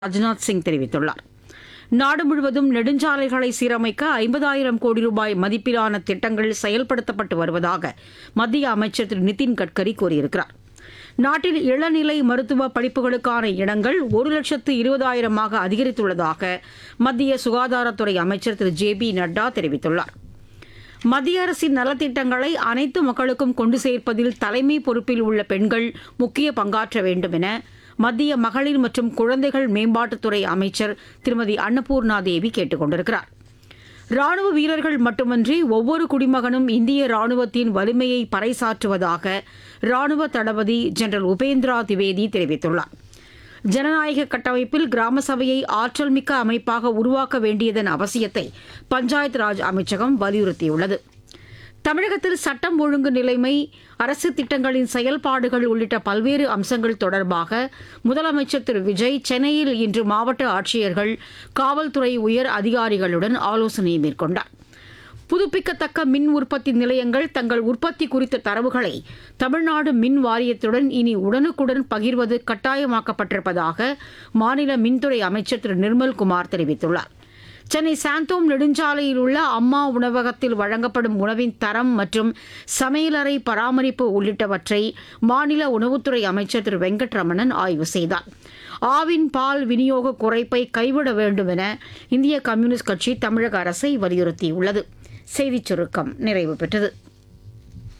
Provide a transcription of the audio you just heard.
ராஜ்நாத் சிங் தெரிவித்துள்ளார் நாடு முழுவதும் நெடுஞ்சாலைகளை சீரமைக்க ஐம்பதாயிரம் கோடி ரூபாய் மதிப்பிலான திட்டங்கள் செயல்படுத்தப்பட்டு வருவதாக மத்திய அமைச்சர் திரு நிதின் கட்கரி கூறியிருக்கிறார் நாட்டில் இளநிலை மருத்துவ படிப்புகளுக்கான இடங்கள் ஒரு லட்சத்து இருபதாயிரமாக அதிகரித்துள்ளதாக மத்திய சுகாதாரத்துறை அமைச்சர் திரு ஜே பி நட்டா தெரிவித்துள்ளார் மத்திய அரசின் நலத்திட்டங்களை அனைத்து மக்களுக்கும் கொண்டு சேர்ப்பதில் தலைமை பொறுப்பில் உள்ள பெண்கள் முக்கிய பங்காற்ற வேண்டும் என மத்திய மகளிர் மற்றும் குழந்தைகள் மேம்பாட்டுத்துறை அமைச்சர் திருமதி அன்னபூர்ணா தேவி கேட்டுக் கொண்டிருக்கிறார் ராணுவ வீரர்கள் மட்டுமன்றி ஒவ்வொரு குடிமகனும் இந்திய ராணுவத்தின் வலிமையை பறைசாற்றுவதாக ராணுவ தளபதி ஜெனரல் உபேந்திரா திவேதி தெரிவித்துள்ளார் ஜனநாயக கட்டமைப்பில் கிராம சபையை ஆற்றல் மிக்க அமைப்பாக உருவாக்க வேண்டியதன் அவசியத்தை பஞ்சாயத் ராஜ் அமைச்சகம் வலியுறுத்தியுள்ளது தமிழகத்தில் சட்டம் ஒழுங்கு நிலைமை அரசு திட்டங்களின் செயல்பாடுகள் உள்ளிட்ட பல்வேறு அம்சங்கள் தொடர்பாக முதலமைச்சர் திரு விஜய் சென்னையில் இன்று மாவட்ட ஆட்சியர்கள் காவல்துறை உயர் அதிகாரிகளுடன் ஆலோசனை மேற்கொண்டார் புதுப்பிக்கத்தக்க மின் உற்பத்தி நிலையங்கள் தங்கள் உற்பத்தி குறித்த தரவுகளை தமிழ்நாடு மின் வாரியத்துடன் இனி உடனுக்குடன் பகிர்வது கட்டாயமாக்கப்பட்டிருப்பதாக மாநில மின்துறை அமைச்சர் திரு நிர்மல்குமார் தெரிவித்துள்ளார் சென்னை சாந்தோம் நெடுஞ்சாலையில் உள்ள அம்மா உணவகத்தில் வழங்கப்படும் உணவின் தரம் மற்றும் சமையலறை பராமரிப்பு உள்ளிட்டவற்றை மாநில உணவுத்துறை அமைச்சர் திரு வெங்கட்ரமணன் ஆய்வு செய்தார் ஆவின் பால் விநியோக குறைப்பை கைவிட வேண்டும் என இந்திய கம்யூனிஸ்ட் கட்சி தமிழக அரசை வலியுறுத்தியுள்ளது செய்திச் சுருக்கம் நிறைவு பெற்றது